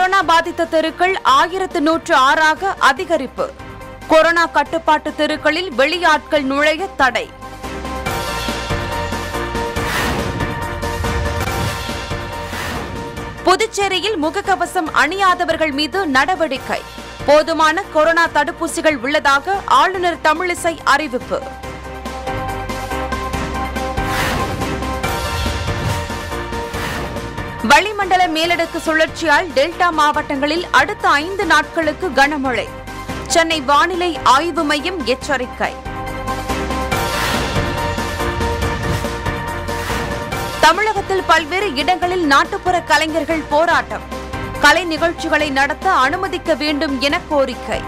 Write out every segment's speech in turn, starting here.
Corona பாதித்த தெருக்கள் ஆயிரத்து நூற்று ஆறாக அதிகரிப்பு கொரோனா கட்டுப்பாட்டு தெருக்களில் வெளியாட்கள் நுழைய தடை புதுச்சேரியில் முகக்கவசம் அணியாதவர்கள் மீது நடவடிக்கை போதுமான கொரோனா தடுப்பூசிகள் உள்ளதாக ஆளுநர் தமிழிசை அறிவிப்பு வளிமண்டல மேலடுக்கு சுழற்சியால் டெல்டா மாவட்டங்களில் அடுத்த ஐந்து நாட்களுக்கு கனமழை சென்னை வானிலை ஆய்வு மையம் எச்சரிக்கை தமிழகத்தில் பல்வேறு இடங்களில் நாட்டுப்புற கலைஞர்கள் போராட்டம் கலை நிகழ்ச்சிகளை நடத்த அனுமதிக்க வேண்டும் என கோரிக்கை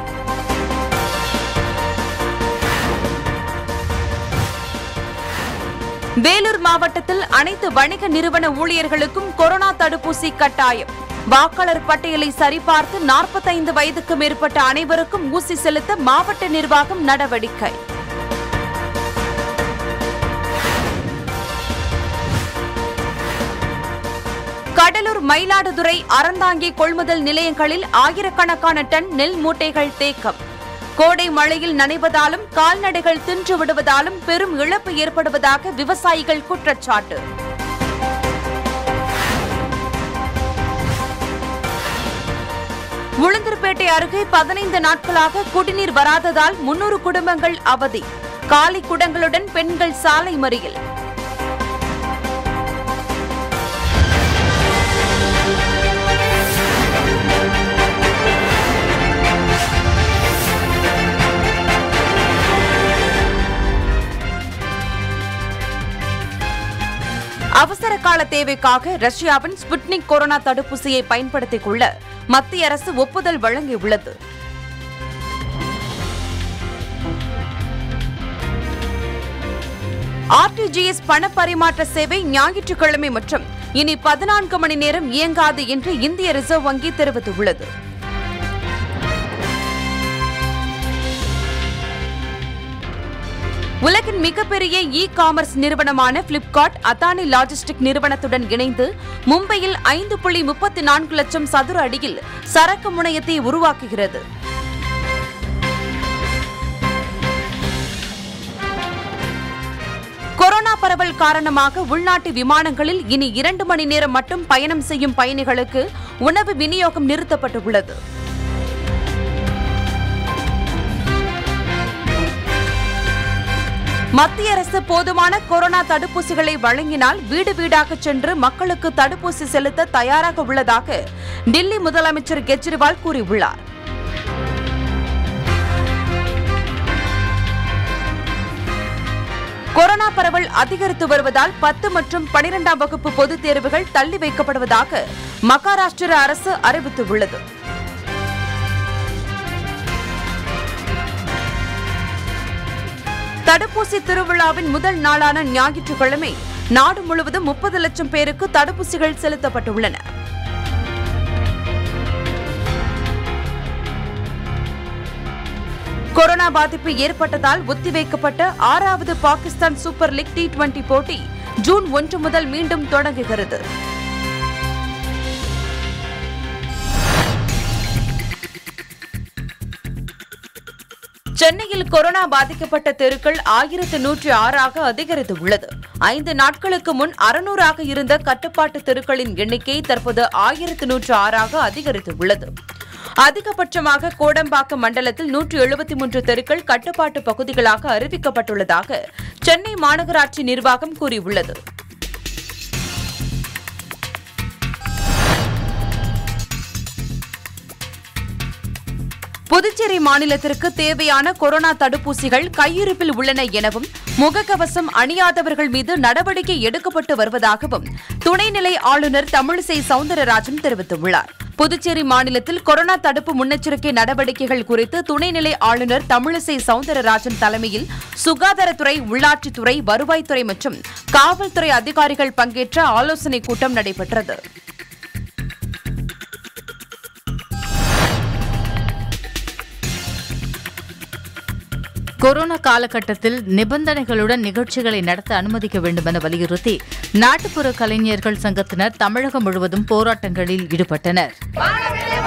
வேலூர் மாவட்டத்தில் அனைத்து வணிக நிறுவன ஊழியர்களுக்கும் கொரோனா தடுப்பூசி கட்டாயம் வாக்காளர் பட்டியலை சரிபார்த்து நாற்பத்தைந்து வயதுக்கு மேற்பட்ட அனைவருக்கும் ஊசி செலுத்த மாவட்ட நிர்வாகம் நடவடிக்கை கடலூர் மயிலாடுதுறை அறந்தாங்கி கொள்முதல் நிலையங்களில் ஆயிரக்கணக்கான டன் நெல் மூட்டைகள் தேக்கம் கோடை மழையில் நனைவதாலும் கால்நடைகள் தின்று விடுவதாலும் பெரும் இழப்பு ஏற்படுவதாக விவசாயிகள் குற்றச்சாட்டு உளுந்தூர்பேட்டை அருகே பதினைந்து நாட்களாக குடிநீர் வராததால் முன்னூறு குடும்பங்கள் அவதி காலி குடங்களுடன் பெண்கள் சாலை மறியல் அவசர கால தேவைக்காக ரஷ்யாவின் ஸ்புட்னிக் கொரோனா தடுப்பூசியை பயன்படுத்திக் கொள்ள மத்திய அரசு ஒப்புதல் வழங்கியுள்ளது ஆர்டிஜிஎஸ் பண பரிமாற்ற சேவை ஞாயிற்றுக்கிழமை மற்றும் இனி பதினான்கு மணி நேரம் இயங்காது என்று இந்திய ரிசர்வ் வங்கி தெரிவித்துள்ளது உலகின் மிகப்பெரிய இ காமர்ஸ் நிறுவனமான பிளிப்கார்ட் அதானி லாஜிஸ்டிக் நிறுவனத்துடன் இணைந்து மும்பையில் ஐந்து புள்ளி முப்பத்தி நான்கு லட்சம் சதுர அடியில் சரக்கு முனையத்தை உருவாக்குகிறது கொரோனா பரவல் காரணமாக உள்நாட்டு விமானங்களில் இனி இரண்டு மணி நேரம் மட்டும் பயணம் செய்யும் பயணிகளுக்கு உணவு விநியோகம் நிறுத்தப்பட்டுள்ளது மத்திய அரசு போதுமான கொரோனா தடுப்பூசிகளை வழங்கினால் வீடு வீடாக சென்று மக்களுக்கு தடுப்பூசி செலுத்த தயாராக உள்ளதாக டில்லி முதலமைச்சர் கெஜ்ரிவால் கூறியுள்ளார் கொரோனா பரவல் அதிகரித்து வருவதால் பத்து மற்றும் பனிரெண்டாம் வகுப்பு பொதுத் தேர்வுகள் தள்ளி வைக்கப்படுவதாக மகாராஷ்டிர அரசு அறிவித்துள்ளது தடுப்பூசி திருவிழாவின் முதல் நாளான ஞாயிற்றுக்கிழமை நாடு முழுவதும் முப்பது லட்சம் பேருக்கு தடுப்பூசிகள் செலுத்தப்பட்டுள்ளன கொரோனா பாதிப்பு ஏற்பட்டதால் ஒத்திவைக்கப்பட்ட ஆறாவது Pakistan super league T twenty போட்டி ஜூன் ஒன்று முதல் மீண்டும் தொடங்குகிறது சென்னையில் கொரோனா பாதிக்கப்பட்ட தெருக்கள் ஆயிரத்து நூற்று ஆறாக அதிகரித்துள்ளது ஐந்து நாட்களுக்கு முன் அறுநூறாக இருந்த கட்டுப்பாட்டு தெருக்களின் எண்ணிக்கை தற்போது ஆயிரத்து நூற்று ஆறாக அதிகரித்துள்ளது அதிகபட்சமாக கோடம்பாக்கம் மண்டலத்தில் நூற்று எழுபத்தி மூன்று தெருக்கள் கட்டுப்பாட்டு பகுதிகளாக அறிவிக்கப்பட்டுள்ளதாக சென்னை மாநகராட்சி நிர்வாகம் கூறியுள்ளது புதுச்சேரி மாநிலத்திற்கு தேவையான கொரோனா தடுப்பூசிகள் கையிருப்பில் உள்ளன எனவும் முகக்கவசம் அணியாதவர்கள் மீது நடவடிக்கை எடுக்கப்பட்டு வருவதாகவும் துணைநிலை ஆளுநர் தமிழிசை சவுந்தரராஜன் தெரிவித்துள்ளார் புதுச்சேரி மாநிலத்தில் கொரோனா தடுப்பு முன்னெச்சரிக்கை நடவடிக்கைகள் குறித்து துணைநிலை ஆளுநர் தமிழிசை சவுந்தரராஜன் தலைமையில் சுகாதாரத்துறை உள்ளாட்சித்துறை வருவாய்த்துறை மற்றும் காவல்துறை அதிகாரிகள் பங்கேற்ற ஆலோசனைக் கூட்டம் நடைபெற்றது கொரோனா காலகட்டத்தில் நிபந்தனைகளுடன் நிகழ்ச்சிகளை நடத்த அனுமதிக்க வேண்டும் என வலியுறுத்தி நாட்டுப்புற கலைஞர்கள் சங்கத்தினர் தமிழகம் முழுவதும் போராட்டங்களில் ஈடுபட்டனர் வாழவில்லை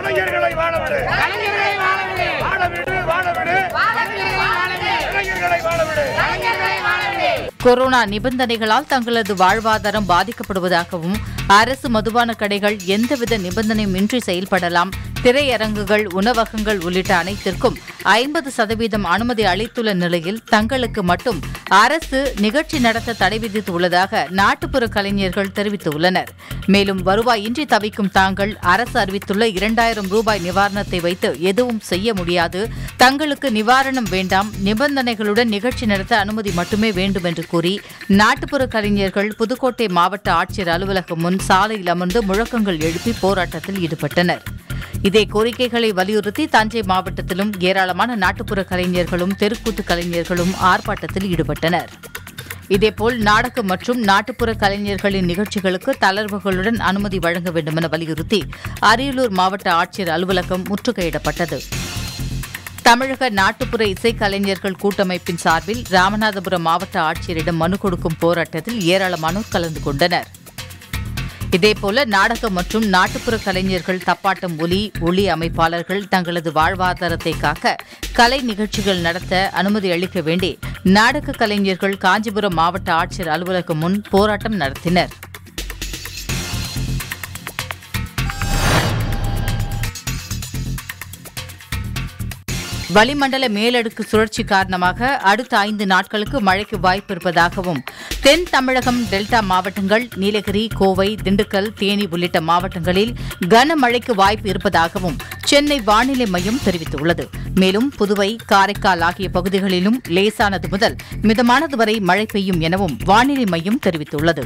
இளைஞர்களை வாழ விடு வாழ விடு வாழ விடு இளைஞர்களை வாழ விடு கொரோனா நிபந்தனைகளால் தங்களது வாழ்வாதாரம் பாதிக்கப்படுவதாகவும் அரசு மதுபான கடைகள் எந்தவித நிபந்தனையுமின்றி செயல்படலாம் திரையரங்குகள் உணவகங்கள் உள்ளிட்ட அனைத்திற்கும் ஐம்பது சதவீதம் அனுமதி அளித்துள்ள நிலையில் தங்களுக்கு மட்டும் அரசு நிகழ்ச்சி நடத்த தடை விதித்துள்ளதாக நாட்டுப்புற கலைஞர்கள் தெரிவித்துள்ளனர் மேலும் வருவாயின்றி தவிக்கும் தாங்கள் அரசு அறிவித்துள்ள இரண்டாயிரம் ரூபாய் நிவாரணத்தை வைத்து எதுவும் செய்ய முடியாது தங்களுக்கு நிவாரணம் வேண்டாம் நிபந்தனைகளுடன் நிகழ்ச்சி நடத்த அனுமதி மட்டுமே வேண்டும் என்று கூறி நாட்டுப்புற கலைஞர்கள் புதுக்கோட்டை மாவட்ட ஆட்சியர் அலுவலகம் முன் சாலையில் அமர்ந்து முழக்கங்கள் எழுப்பி போராட்டத்தில் ஈடுபட்டனர் இதே கோரிக்கைகளை வலியுறுத்தி தஞ்சை மாவட்டத்திலும் ஏராளமான நாட்டுப்புற கலைஞர்களும் தெருக்கூத்து கலைஞர்களும் ஆர்ப்பாட்டத்தில் ஈடுபட்டனர் இதேபோல் நாடகம் மற்றும் நாட்டுப்புற கலைஞர்களின் நிகழ்ச்சிகளுக்கு தளர்வுகளுடன் அனுமதி வழங்க வேண்டும் என வலியுறுத்தி அரியலூர் மாவட்ட ஆட்சியர் அலுவலகம் முற்றுகையிடப்பட்டது தமிழக நாட்டுப்புற இசைக்கலைஞர்கள் கூட்டமைப்பின் சார்பில் ராமநாதபுரம் மாவட்ட ஆட்சியரிடம் மனு கொடுக்கும் போராட்டத்தில் ஏராளமானோர் கலந்து கொண்டனர் இதேபோல நாடகம் மற்றும் நாட்டுப்புற கலைஞர்கள் தப்பாட்டம் ஒலி ஒளி அமைப்பாளர்கள் தங்களது வாழ்வாதாரத்தை காக்க கலை நிகழ்ச்சிகள் நடத்த அனுமதி அளிக்க வேண்டி நாடக கலைஞர்கள் காஞ்சிபுரம் மாவட்ட ஆட்சியர் அலுவலகம் முன் போராட்டம் நடத்தினர் வளிமண்டல மேலடுக்கு சுழற்சி காரணமாக அடுத்த ஐந்து நாட்களுக்கு மழைக்கு வாய்ப்பு இருப்பதாகவும் தென் தமிழகம் டெல்டா மாவட்டங்கள் நீலகிரி கோவை திண்டுக்கல் தேனி உள்ளிட்ட மாவட்டங்களில் கனமழைக்கு வாய்ப்பு இருப்பதாகவும் சென்னை வானிலை மையம் தெரிவித்துள்ளது மேலும் புதுவை காரைக்கால் ஆகிய பகுதிகளிலும் லேசானது முதல் மிதமானது வரை மழை பெய்யும் எனவும் வானிலை மையம் தெரிவித்துள்ளது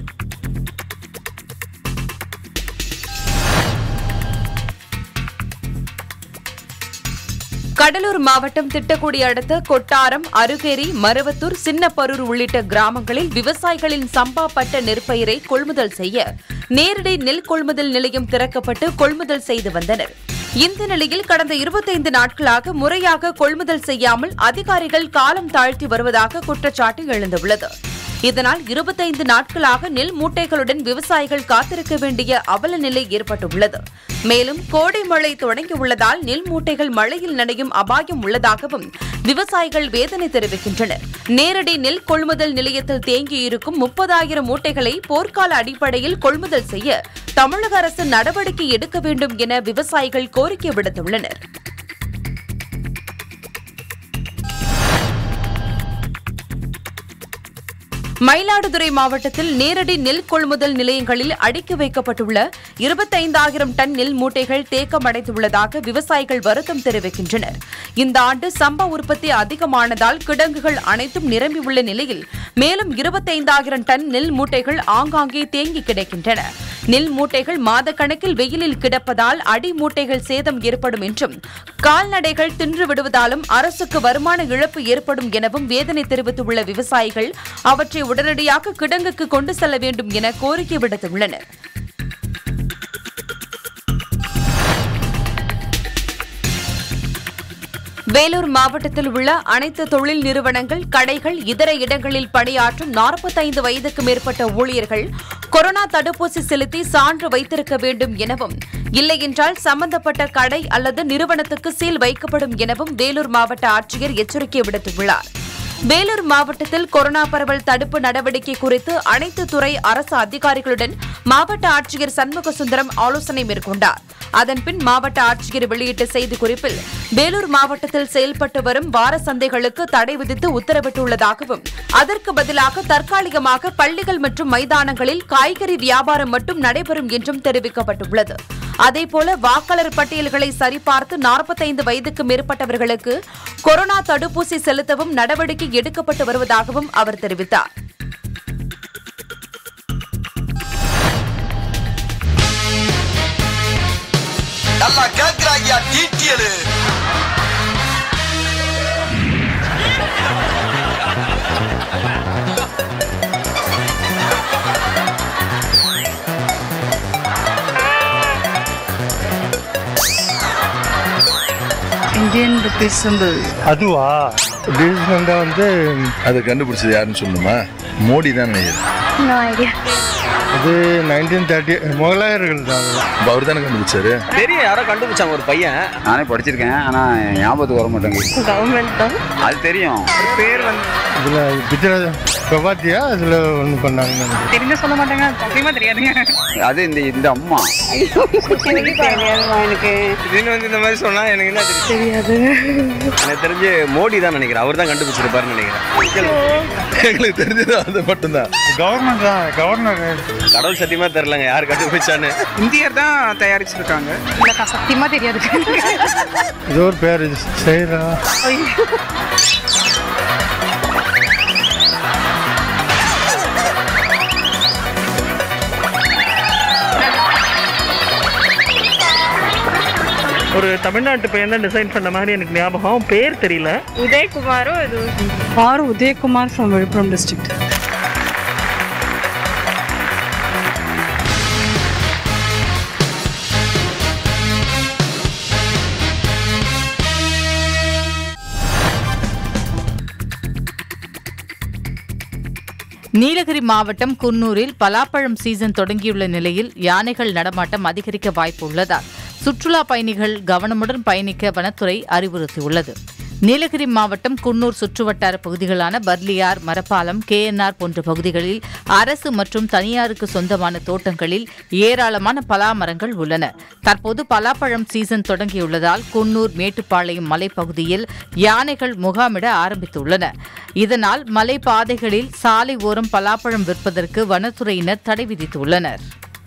கடலூர் மாவட்டம் திட்டக்குடி அடுத்த கொட்டாரம் அருகேரி மருவத்தூர் சின்னப்பரூர் உள்ளிட்ட கிராமங்களில் விவசாயிகளின் சம்பா பட்ட நெற்பயிரை கொள்முதல் செய்ய நேரடி நெல் கொள்முதல் நிலையம் திறக்கப்பட்டு கொள்முதல் செய்து வந்தனர் இந்த நிலையில் கடந்த இருபத்தைந்து நாட்களாக முறையாக கொள்முதல் செய்யாமல் அதிகாரிகள் காலம் தாழ்த்தி வருவதாக குற்றச்சாட்டு எழுந்துள்ளது இதனால் இருபத்தைந்து நாட்களாக நெல் மூட்டைகளுடன் விவசாயிகள் காத்திருக்க வேண்டிய அவல நிலை ஏற்பட்டுள்ளது மேலும் கோடை மழை தொடங்கியுள்ளதால் நெல் மூட்டைகள் மழையில் நனையும் அபாயம் உள்ளதாகவும் விவசாயிகள் வேதனை தெரிவிக்கின்றனர் நேரடி நெல் கொள்முதல் நிலையத்தில் தேங்கியிருக்கும் முப்பதாயிரம் மூட்டைகளை போர்க்கால அடிப்படையில் கொள்முதல் செய்ய தமிழக அரசு நடவடிக்கை எடுக்க வேண்டும் என விவசாயிகள் கோரிக்கை விடுத்துள்ளனர் மயிலாடுதுறை மாவட்டத்தில் நேரடி நெல் கொள்முதல் நிலையங்களில் அடுக்கி வைக்கப்பட்டுள்ள இருபத்தைந்தாயிரம் டன் நெல் மூட்டைகள் தேக்கமடைந்துள்ளதாக விவசாயிகள் வருத்தம் தெரிவிக்கின்றனர் இந்த ஆண்டு சம்பா உற்பத்தி அதிகமானதால் கிடங்குகள் அனைத்தும் நிரம்பியுள்ள நிலையில் மேலும் இருபத்தைந்தாயிரம் டன் நெல் மூட்டைகள் ஆங்காங்கே தேங்கி கிடக்கின்றன நெல் மூட்டைகள் மாதக்கணக்கில் வெயிலில் கிடப்பதால் அடி மூட்டைகள் சேதம் ஏற்படும் என்றும் கால்நடைகள் தின்று விடுவதாலும் அரசுக்கு வருமான இழப்பு ஏற்படும் எனவும் வேதனை தெரிவித்துள்ள விவசாயிகள் அவற்றை உடனடியாக கிடங்குக்கு கொண்டு செல்ல வேண்டும் என கோரிக்கை விடுத்துள்ளனர் வேலூர் மாவட்டத்தில் உள்ள அனைத்து தொழில் நிறுவனங்கள் கடைகள் இதர இடங்களில் பணியாற்றும் நாற்பத்தைந்து வயதுக்கு மேற்பட்ட ஊழியர்கள் கொரோனா தடுப்பூசி செலுத்தி சான்று வைத்திருக்க வேண்டும் எனவும் இல்லையென்றால் சம்பந்தப்பட்ட கடை அல்லது நிறுவனத்துக்கு சீல் வைக்கப்படும் எனவும் வேலூர் மாவட்ட ஆட்சியர் எச்சரிக்கை விடுத்துள்ளார் வேலூர் மாவட்டத்தில் கொரோனா பரவல் தடுப்பு நடவடிக்கை குறித்து அனைத்து துறை அரசு அதிகாரிகளுடன் மாவட்ட ஆட்சியர் சண்முக சுந்தரம் ஆலோசனை மேற்கொண்டார் அதன்பின் மாவட்ட ஆட்சியர் வெளியிட்ட செய்திக்குறிப்பில் வேலூர் மாவட்டத்தில் செயல்பட்டு வரும் வார சந்தைகளுக்கு தடை விதித்து உத்தரவிட்டுள்ளதாகவும் அதற்கு பதிலாக தற்காலிகமாக பள்ளிகள் மற்றும் மைதானங்களில் காய்கறி வியாபாரம் மட்டும் நடைபெறும் என்றும் தெரிவிக்கப்பட்டுள்ளது அதேபோல வாக்காளர் பட்டியல்களை சரிபார்த்து நாற்பத்தைந்து வயதுக்கு மேற்பட்டவர்களுக்கு கொரோனா தடுப்பூசி செலுத்தவும் நடவடிக்கை எடுக்கப்பட்டு வருவதாகவும் அவர் தெரிவித்தார் நல்லா கேக்குறாங்கயா டீட்டியலு இந்தியன் ருபீஸ் சிம்பிள் அதுவா டீசல் வந்து அதை கண்டுபிடிச்சது யாருன்னு சொல்லணுமா மோடி தான் நினைக்கிறேன் நோ ஐடியா இது நைன்டீன் தேர்ட்டி முகலாயர்கள் தான் அதெல்லாம் அவர் தானே கண்டுபிடிச்சாரு தெரியும் யாரோ கண்டுபிடிச்சாங்க ஒரு பையன் நானே படிச்சிருக்கேன் ஆனால் ஞாபகத்துக்கு வர மாட்டேங்குது கவர்மெண்ட் தான் அது தெரியும் பேர் வந்து இதில் பித்திர பிரபாத்தியா இதில் ஒன்று பண்ணாங்கன்னு நினைக்கிறேன். தெரிஞ்ச சொல்ல மாட்டாங்க சத்தியமா தெரியாதுங்க அது இந்த இந்த அம்மா எனக்கு தெரியாதுமா எனக்கு திடீர்னு வந்து இந்த மாதிரி சொன்னா எனக்கு என்ன தெரியும் தெரியாது எனக்கு தெரிஞ்சு மோடி தான் நினைக்கிறேன் அவர் தான் கண்டுபிடிச்சிருப்பாருன்னு நினைக்கிறேன் எங்களுக்கு தெரிஞ்சது அது மட்டும்தான் கவர்மெண்ட் தான் கவர்னர் கடவுள் சத்தியமா தெரிலங்க யார் கண்டுபிடிச்சான்னு இந்தியர் தான் தயாரிச்சிருக்காங்க இல்லக்கா சத்தியமா தெரியாது ஏதோ ஒரு பேர் செய்கிறா ஒரு தமிழ்நாட்டு பையன் தான் டிசைன் பண்ண மாதிரி எனக்கு ஞாபகம் பேர் தெரியல உதயகுமாரோ இது R Udayakumar from Villupuram district Nilgiri மாவட்டம் குன்னூரில் பலாப்பழம் சீசன் தொடங்கியுள்ள நிலையில் யானைகள் நடமாட்டம் அதிகரிக்க வாய்ப்பு உள்ளதால் சுற்றுலா பயணிகள் கவனமுடன் பயணிக்க வனத்துறை அறிவுறுத்தியுள்ளது நீலகிரி மாவட்டம் குன்னூர் சுற்றுவட்டார பகுதிகளான பர்லியார் மரப்பாலம் கேஎன்ஆர் போன்ற பகுதிகளில் அரசு மற்றும் தனியாருக்கு சொந்தமான தோட்டங்களில் ஏராளமான பலா மரங்கள் உள்ளன தற்போது பலாப்பழம் சீசன் தொடங்கியுள்ளதால் குன்னூர் மேட்டுப்பாளையம் மலைப்பகுதியில் யானைகள் முகாமிட ஆரம்பித்துள்ளன இதனால் மலைப்பாதைகளில் சாலை ஓரம் பலாப்பழம் விற்பதற்கு வனத்துறையினர் தடை விதித்துள்ளனர்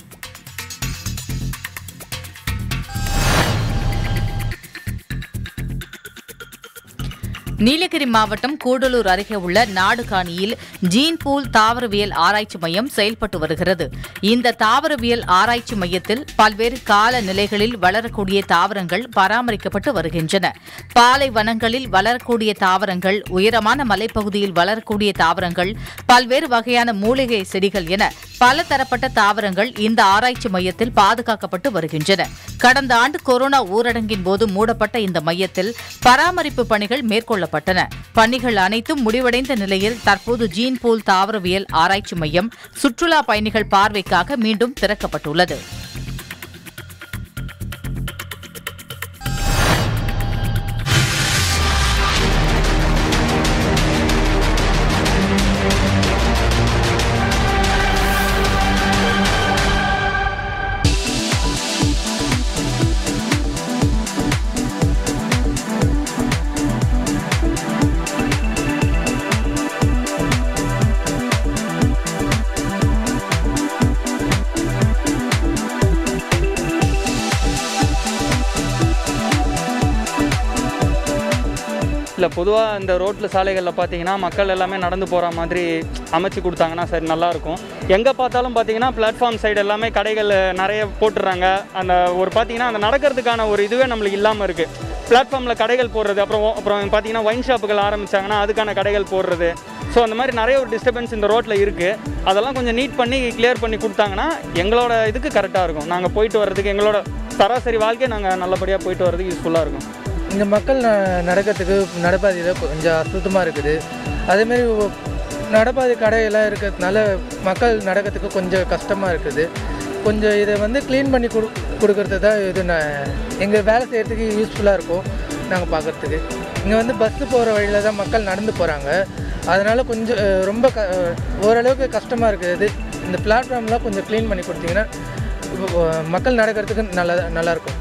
நீலகிரி மாவட்டம் கூடலூர் அருகே உள்ள நாடுகாணியில் ஜீன்பூல் தாவரவியல் ஆராய்ச்சி மையம் செயல்பட்டு வருகிறது இந்த தாவரவியல் ஆராய்ச்சி மையத்தில் பல்வேறு கால நிலைகளில் வளரக்கூடிய தாவரங்கள் பராமரிக்கப்பட்டு வருகின்றன பாலைவனங்களில் வளரக்கூடிய தாவரங்கள் உயரமான மலைப்பகுதியில் வளரக்கூடிய தாவரங்கள் பல்வேறு வகையான மூலிகை செடிகள் என பல தரப்பட்ட தாவரங்கள் இந்த ஆராய்ச்சி மையத்தில் பாதுகாக்கப்பட்டு வருகின்றன கடந்த ஆண்டு கொரோனா ஊரடங்கின் போது மூடப்பட்ட இந்த மையத்தில் பராமரிப்பு பணிகள் மேற்கொள்ளப்பட்டன பணிகள் அனைத்தும் முடிவடைந்த நிலையில் தற்போது ஜீன்பூல் தாவரவியல் ஆராய்ச்சி மையம் சுற்றுலா பயணிகள் பார்வைக்காக மீண்டும் திறக்கப்பட்டுள்ளது இல்லை பொதுவாக இந்த ரோட்டில் சாலைகளில் பார்த்தீங்கன்னா மக்கள் எல்லாமே நடந்து போகிற மாதிரி அமைச்சு கொடுத்தாங்கன்னா சரி நல்லாயிருக்கும் எங்கே பார்த்தாலும் பார்த்தீங்கன்னா பிளாட்ஃபார்ம் சைடு எல்லாமே கடைகள் நிறைய போட்டுடுறாங்க அந்த ஒரு பார்த்தீங்கன்னா அந்த நடக்கிறதுக்கான ஒரு இதுவே நம்மளுக்கு இல்லாமல் இருக்குது பிளாட்ஃபார்மில் கடைகள் போடுறது அப்புறம் அப்புறம் பார்த்தீங்கன்னா ஒயின் ஷாப்புகள் ஆரம்பிச்சாங்கன்னா அதுக்கான கடைகள் போடுறது ஸோ அந்த மாதிரி நிறைய ஒரு டிஸ்டர்பன்ஸ் இந்த ரோட்டில் இருக்குது அதெல்லாம் கொஞ்சம் நீட் பண்ணி கிளியர் பண்ணி கொடுத்தாங்கன்னா எங்களோட இதுக்கு கரெக்டாக இருக்கும் நாங்கள் போயிட்டு வர்றதுக்கு எங்களோட சராசரி வாழ்க்கை நாங்கள் நல்லபடியாக போயிட்டு வர்றதுக்கு யூஸ்ஃபுல்லாக இருக்கும் இங்கே மக்கள் ந- நடக்கிறதுக்கு நடைபாதையில் கொஞ்சம் அசுத்தமாக இருக்குது அதேமாரி ஒ- நடைபாதை கடையெல்லாம் இருக்கிறதுனால மக்கள் நடக்கிறதுக்கு கொஞ்சம் கஷ்டமாக இருக்குது கொஞ்சம் இதை வந்து க்ளீன் பண்ணி கொடு கொடுக்கறது தான் இது நான் எங்கள் வேலை செய்கிறதுக்கு யூஸ்ஃபுல்லாக இருக்கும் நாங்கள் பார்க்குறதுக்கு இங்கே வந்து பஸ்ஸு போகிற வழியில் தான் மக்கள் நடந்து போகிறாங்க அதனால் கொஞ்சம் அஹ், ரொம்ப க அஹ், ஓரளவுக்கு கஷ்டமாக இருக்குது இந்த பிளாட்ஃபார்ம்லாம் கொஞ்சம் க்ளீன் பண்ணி கொடுத்தீங்கன்னா இப்போ, அஹ், மக்கள் நடக்கிறதுக்கு நல்லா நல்லாயிருக்கும்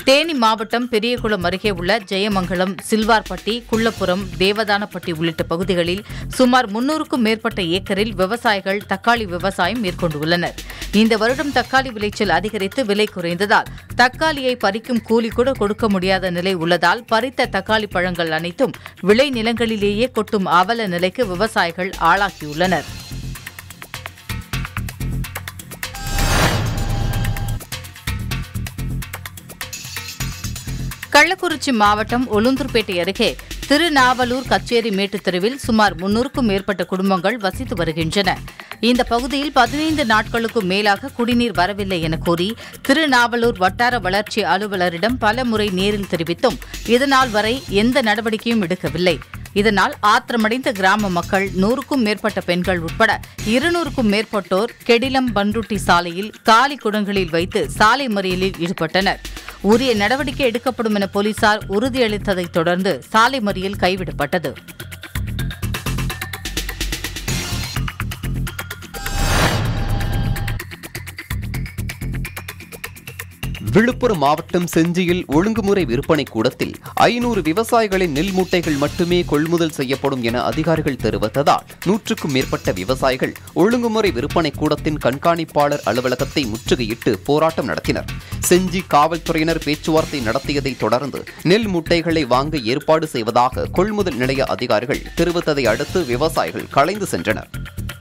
தேனி மாவட்டம் பெரியகுளம் அருகே உள்ள ஜெயமங்கலம் சில்வார்பட்டி குள்ளப்புறம் தேவதானப்பட்டி உள்ளிட்ட பகுதிகளில் சுமார் முன்னூறுக்கும் மேற்பட்ட ஏக்கரில் விவசாயிகள் தக்காளி விவசாயம் மேற்கொண்டுள்ளனர் இந்த வருடம் தக்காளி விளைச்சல் அதிகரித்து விலை குறைந்ததால் தக்காளியை பறிக்கும் கூலி கூட கொடுக்க முடியாத நிலை உள்ளதால் பறித்த தக்காளி பழங்கள் அனைத்தும் விளை நிலங்களிலேயே கொட்டும் அவல நிலைக்கு விவசாயிகள் ஆளாகியுள்ளனர் கள்ளக்குறிச்சி மாவட்டம் உளுந்தூர்பேட்டை அருகே திருநாவலூர் கச்சேரி மேட்டுத் தெருவில் சுமார் முன்னூறுக்கும் மேற்பட்ட குடும்பங்கள் வசித்து வருகின்றன இந்த பகுதியில் பதினைந்து நாட்களுக்கும் மேலாக குடிநீர் வரவில்லை என கூறி திருநாவலூர் வட்டார வளர்ச்சி அலுவலரிடம் பல முறை நேரில் தெரிவித்தும் இதனால் வரை எந்த நடவடிக்கையும் எடுக்கவில்லை இதனால் ஆத்திரமடைந்த கிராம மக்கள் நூறுக்கும் மேற்பட்ட பெண்கள் உட்பட இருநூறுக்கும் மேற்பட்டோர் கெடிலம் பன்ருட்டி சாலையில் காலி குடங்களில் வைத்து சாலை மறியலில் ஈடுபட்டனர் உரிய நடவடிக்கை எடுக்கப்படும் என போலீசார் உறுதியளித்ததைத் தொடர்ந்து சாலை மறியல் கைவிடப்பட்டது விழுப்புரம் மாவட்டம் செஞ்சியில் ஒழுங்குமுறை விற்பனை கூடத்தில் ஐநூறு விவசாயிகளின் நெல் மூட்டைகள் மட்டுமே கொள்முதல் செய்யப்படும் என அதிகாரிகள் தெரிவித்ததால் நூற்றுக்கும் மேற்பட்ட விவசாயிகள் ஒழுங்குமுறை விற்பனை கூடத்தின் கண்காணிப்பாளர் அலுவலகத்தை முற்றுகையிட்டு போராட்டம் நடத்தினர் செஞ்சி காவல்துறையினர் பேச்சுவார்த்தை நடத்தியதை தொடர்ந்து நெல் மூட்டைகளை வாங்க ஏற்பாடு செய்வதாக கொள்முதல் நிலைய அதிகாரிகள் தெரிவித்ததை அடுத்து விவசாயிகள் கலைந்து சென்றனர்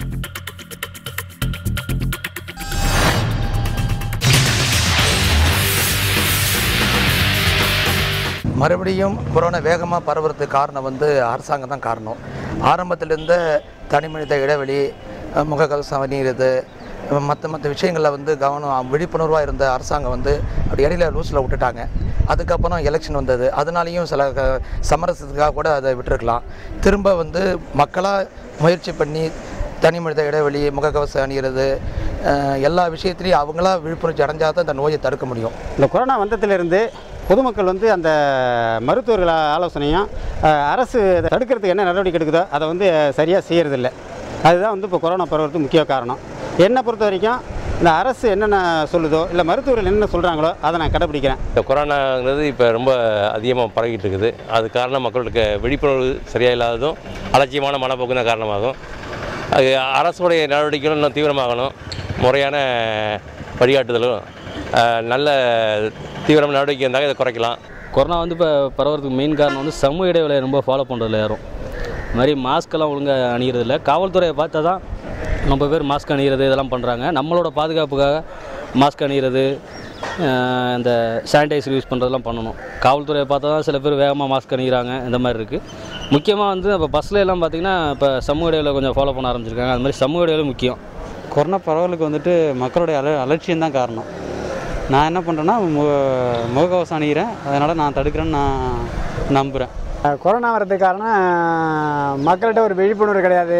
மறுபடியும் கொரோனா வேகமாக பரவுறதுக்கு காரணம் வந்து அரசாங்கம் தான் காரணம் ஆரம்பத்திலிருந்த தனி மனித இடைவெளி அஹ், முகக்கவசம் அணிகிறது மற்ற மற்ற விஷயங்களில் வந்து கவனம் விழிப்புணர்வாக இருந்த அரசாங்கம் வந்து அப்படி இடையில லூஸில் விட்டுட்டாங்க அதுக்கப்புறம் எலெக்ஷன் வந்தது அதனாலையும் சில க- சமரசத்துக்காக கூட அதை விட்டுருக்கலாம் திரும்ப வந்து மக்களாக முயற்சி பண்ணி தனி மனித இடைவெளி முகக்கவசம் அணிகிறது அஹ், எல்லா விஷயத்துலையும் அவங்களா விழிப்புணர்ச்சி அடைஞ்சால் தான் இந்த நோயை தடுக்க முடியும் இந்த கொரோனா வந்ததிலிருந்து பொதுமக்கள் வந்து அந்த மருத்துவர்கள் ஆலோசனையும் அஹ், அரசு இதை தடுக்கிறதுக்கு என்ன நடவடிக்கை எடுக்குதோ அதை வந்து சரியாக செய்யறதில்ல அதுதான் வந்து இப்போ கொரோனா பரவுறதுக்கு முக்கிய காரணம் என்னை பொறுத்த வரைக்கும் இந்த அரசு என்னென்ன சொல்லுதோ இல்லை மருத்துவர்கள் என்னென்ன சொல்கிறாங்களோ அதை நான் கடைப்பிடிக்கிறேன் இந்த கொரோனாங்கிறது இப்போ ரொம்ப அதிகமாக பரவிட்டு இருக்குது அது காரணம் மக்களுக்கு விழிப்புணர்வு சரியாக இல்லாததும் அலட்சியமான மனப்போக்கு தான் காரணமாகும் அது அரசுடைய நடவடிக்கைகளும் இன்னும் தீவிரமாகணும் முறையான வழிகாட்டுதலும் அஹ், நல்ல தீவிரமான நடவடிக்கை இருந்தால் இதை குறைக்கலாம் கொரோனா வந்து இப்போ பரவறதுக்கு மெயின் காரணம் வந்து சமூக இடைவெளியை ரொம்ப ஃபாலோ பண்ணுறதில்ல யாரும் இது மாதிரி மாஸ்க்கெல்லாம் ஒழுங்காக அணிகிறதில்ல காவல்துறையை பார்த்தா தான் ரொம்ப பேர் மாஸ்க் அணிகிறது இதெல்லாம் பண்ணுறாங்க நம்மளோட பாதுகாப்புக்காக மாஸ்க் அணிகிறது அஹ், இந்த சானிடைசர் யூஸ் பண்ணுறதெல்லாம் பண்ணணும் காவல்துறையை பார்த்தா தான் சில பேர் வேகமாக மாஸ்க் அணிகிறாங்க இந்த மாதிரி இருக்குது முக்கியமாக வந்து இப்போ பஸ்ஸில் எல்லாம் பார்த்திங்கன்னா இப்போ சமூக இடைவெளியை கொஞ்சம் ஃபாலோ பண்ண ஆரம்பிச்சிருக்காங்க அது மாதிரி சமூக இடைவெளி முக்கியம் கொரோனா பரவலுக்கு வந்துட்டு மக்களுடைய அல அலட்சியம் தான் காரணம் நான் என்ன பண்ணுறேன்னா மு முகக்கவசம் அணிகிறேன் அதனால் நான் தடுக்கிறேன்னு நான் நம்புகிறேன் கொரோனா வர்றதுக்கு காரணம் மக்கள்கிட்ட ஒரு விழிப்புணர்வு கிடையாது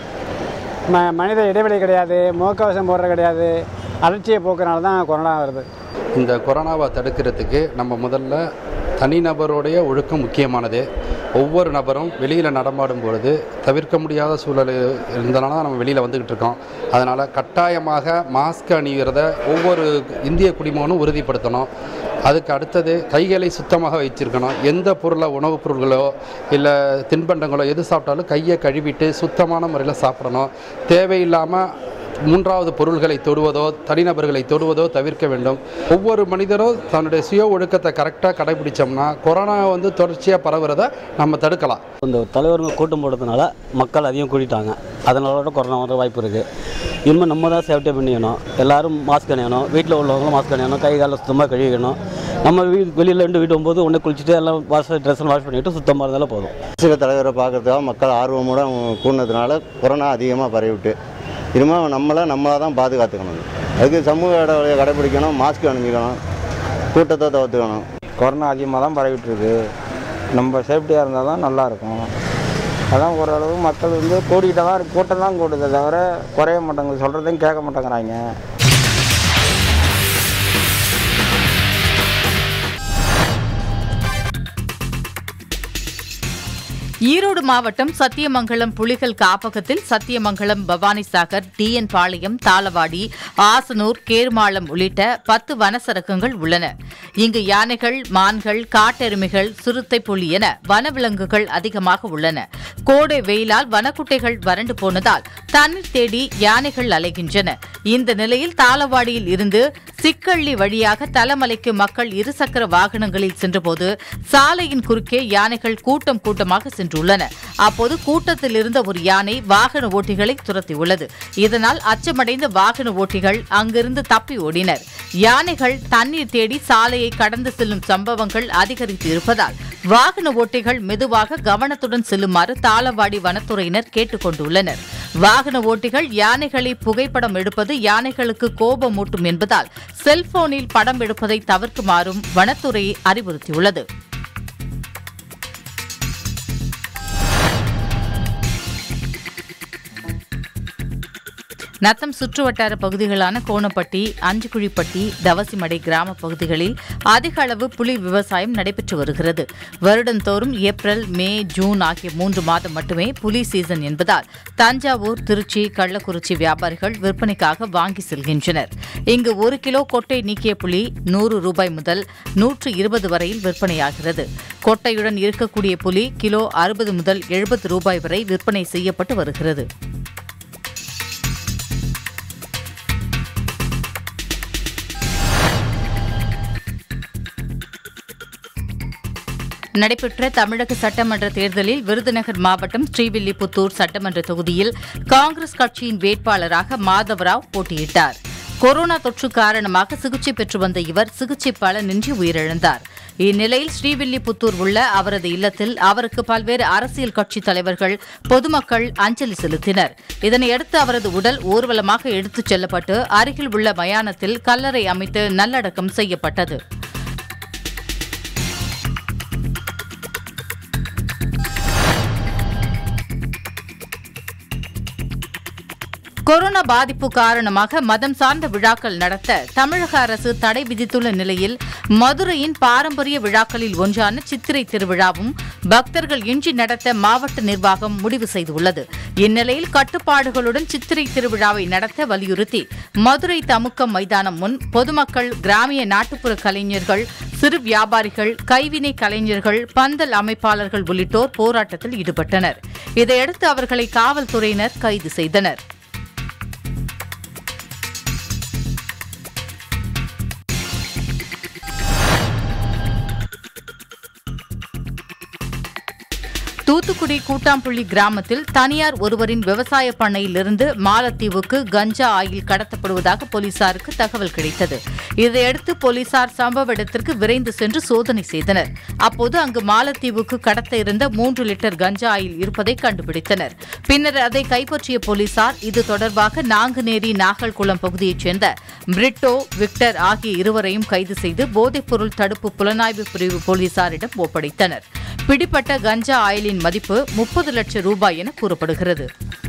ம மனித இடைவெளி கிடையாது முகக்கவசம் போடுறது கிடையாது அலட்சிய போக்குனால தான் கொரோனா வருது இந்த கொரோனாவை தடுக்கிறதுக்கு நம்ம முதல்ல தனிநபருடைய ஒழுக்கம் முக்கியமானது ஒவ்வொரு நபரும் வெளியில் நடமாடும் பொழுது தவிர்க்க முடியாத சூழல் இருந்தனால தான் நம்ம வெளியில் வந்துக்கிட்டு இருக்கோம் அதனால் கட்டாயமாக மாஸ்க் அணிகிறத ஒவ்வொரு இந்திய குடிமகனும் உறுதிப்படுத்தணும் அதுக்கு அடுத்தது கைகளை சுத்தமாக வச்சிருக்கணும் எந்த பொருளை உணவுப் பொருள்களோ இல்லை தின்பண்டங்களோ எது சாப்பிட்டாலும் கையை கழுவிட்டு சுத்தமான முறையில் சாப்பிடணும் தேவையில்லாமல் மூன்றாவது பொருள்களை தொடுவதோ தனிநபர்களை தொடுவதோ தவிர்க்க வேண்டும் ஒவ்வொரு மனிதரும் தன்னுடைய சுய ஒழுக்கத்தை கரெக்டாக கடைபிடிச்சோம்னா கொரோனா வந்து தொடர்ச்சியாக பரவுறத நம்ம தடுக்கலாம் இந்த தலைவர்கள் கூட்டம் போடுறதுனால மக்கள் அதிகம் கூட்டிட்டாங்க அதனால கொரோனா வர வாய்ப்பு இருக்குது இனிமேல் நம்ம தான் சேஃப்டியாக பண்ணிக்கணும் எல்லாரும் மாஸ்க் அணியணும் வீட்டில் உள்ளவங்களும் மாஸ்க் அணியணும் கை காலை சுத்தமாக கழுவிக்கணும் நம்ம வீ வெளியில் இருந்து வீட்டு போகும்போது ஒன்று குளிச்சுட்டு எல்லாம் வாஷ் ட்ரெஸ் வாஷ் பண்ணிட்டு சுத்தமாக இருந்தாலும் போதும் அரசியல் தலைவரை பார்க்கறதுக்காக மக்கள் ஆர்வமோட கூடினதுனால கொரோனா அதிகமாக பரவிவிட்டு இனிமேல் நம்மளை நம்மளாக தான் பாதுகாத்துக்கணும் அதுக்கு சமூக இடைவெளியை கடைபிடிக்கணும் மாஸ்க் அணிஞ்சிக்கணும் கூட்டத்தை தவிர்த்துக்கணும் கொரோனா அதிகமாக தான் பரவிட்டு இருக்கு நம்ம சேஃப்டியாக இருந்தால் தான் நல்லாயிருக்கும் அதான் ஓரளவு மக்கள் வந்து கூடிக்கிட்ட தான் இருக்கு கூட்டம் தான் கூடுதே தவிர குறைய மாட்டாங்க சொல்கிறதையும் கேட்க மாட்டேங்கிறாங்க ஈரோடு மாவட்டம் சத்தியமங்கலம் புலிகள் காப்பகத்தில் சத்தியமங்கலம் பவானிசாகர் டிஎன் பாளையம் தாளவாடி ஆசனூர் கேர்மாளம் உள்ளிட்ட பத்து வனசரகங்கள் உள்ளன இங்கு யானைகள் மான்கள் காட்டெருமைகள் சிறுத்தை புலி என வனவிலங்குகள் அதிகமாக உள்ளன கோடை வெயிலால் வனக்குட்டைகள் வறண்டு போனதால் தண்ணீர் தேடி யானைகள் அலைகின்றன இந்த நிலையில் தாளவாடியில் இருந்து சிக்கள்ளி வழியாக தலமலைக்கு மக்கள் இருசக்கர வாகனங்களில் சென்றபோது சாலையின் குறுக்கே யானைகள் கூட்டம் கூட்டமாக சென்றுள்ளன அப்போது கூட்டத்தில் இருந்த ஒரு யானை வாகன ஓட்டிகளை துரத்தியுள்ளது இதனால் அச்சமடைந்த வாகன ஓட்டிகள் அங்கிருந்து தப்பி ஓடினர் யானைகள் தண்ணீர் தேடி சாலையை கடந்து செல்லும் சம்பவங்கள் அதிகரித்து இருப்பதால் வாகன ஓட்டிகள் மெதுவாக கவனத்துடன் செல்லுமாறு தாளவாடி வனத்துறையினர் கேட்டுக் கொண்டுள்ளனர் வாகன ஓட்டிகள் யானைகளை புகைப்படம் எடுப்பது யானைகளுக்கு கோபமூட்டும் என்பதால் செல்போனில் படம் எடுப்பதை தவிர்க்குமாறும் வனத்துறை அறிவுறுத்தியுள்ளது நத்தம் சுற்றுவட்டார பகுதிகளான கோணப்பட்டி அஞ்சுக்குழிப்பட்டி தவசிமடை கிராம பகுதிகளில் அதிக அளவு புலி விவசாயம் நடைபெற்று வருகிறது வருடந்தோறும் ஏப்ரல் மே ஜூன் ஆகிய மூன்று மாதம் மட்டுமே புலி சீசன் என்பதால் தஞ்சாவூர் திருச்சி கள்ளக்குறிச்சி வியாபாரிகள் விற்பனைக்காக வாங்கி செல்கின்றனர் இங்கு ஒரு கிலோ கொட்டை நீக்கிய புலி நூறு ரூபாய் முதல் நூற்று இருபது வரையில் விற்பனையாகிறது கொட்டையுடன் இருக்கக்கூடிய புலி கிலோ அறுபது முதல் எழுபது ரூபாய் வரை விற்பனை செய்யப்பட்டு வருகிறது நடைபெற்ற தமிழக சட்டமன்ற தேர்தலில் விருதுநகர் மாவட்டம் ஸ்ரீவில்லிபுத்தூர் சட்டமன்ற தொகுதியில் காங்கிரஸ் கட்சியின் வேட்பாளராக மாதவராவ் போட்டியிட்டார் கொரோனா தொற்று காரணமாக சிகிச்சை பெற்று வந்த இவர் சிகிச்சை பலனின்றி உயிரிழந்தார் இந்நிலையில் ஸ்ரீவில்லிபுத்தூர் உள்ள அவரது இல்லத்தில் அவருக்கு பல்வேறு அரசியல் கட்சித் தலைவர்கள் பொதுமக்கள் அஞ்சலி செலுத்தினர் இதனையடுத்து அவரது உடல் ஊர்வலமாக எடுத்துச் செல்லப்பட்டு அருகில் உள்ள மயானத்தில் கல்லறை அமைத்து நல்லடக்கம் செய்யப்பட்டது கொரோனா பாதிப்பு காரணமாக மதம் சார்ந்த விழாக்கள் நடத்த தமிழக அரசு தடை விதித்துள்ள நிலையில் மதுரையின் பாரம்பரிய விழாக்களில் ஒன்றான சித்திரை திருவிழாவும் பக்தர்கள் இன்றி நடத்த மாவட்ட நிர்வாகம் முடிவு செய்துள்ளது இந்நிலையில் கட்டுப்பாடுகளுடன் சித்திரை திருவிழாவை நடத்த வலியுறுத்தி மதுரை தமுக்கம் மைதானம் முன் பொதுமக்கள் கிராமிய நாட்டுப்புற கலைஞர்கள் சிறு வியாபாரிகள் கைவினை கலைஞர்கள் பந்தல் அமைப்பாளர்கள் உள்ளிட்டோர் போராட்டத்தில் ஈடுபட்டனர் இதையடுத்து அவர்களை காவல்துறையினர் கைது செய்தனர் தூத்துக்குடி கூட்டாம்புள்ளி கிராமத்தில் தனியார் ஒருவரின் விவசாய பண்ணையிலிருந்து மாலத்தீவுக்கு கஞ்சா ஆயில் கடத்தப்படுவதாக போலீசாருக்கு தகவல் கிடைத்தது இதையடுத்து போலீசார் சம்பவ இடத்திற்கு விரைந்து சென்று சோதனை செய்தனர் அப்போது அங்கு மாலத்தீவுக்கு கடத்த இருந்த மூன்று லிட்டர் கஞ்சா ஆயில் இருப்பதை கண்டுபிடித்தனர் பின்னர் அதை கைப்பற்றிய போலீசார் இது தொடர்பாக நாங்குநேரி நாகல்குளம் பகுதியைச் சேர்ந்த பிரிட்டோ விக்டர் ஆகிய இருவரையும் கைது செய்து போதைப்பொருள் தடுப்பு புலனாய்வு பிரிவு போலீசாரிடம் ஒப்படைத்தனர் பிடிப்பட்ட கஞ்சா ஆயிலின் மதிப்பு முப்பது லட்சம் ரூபாய் என கூறப்படுகிறது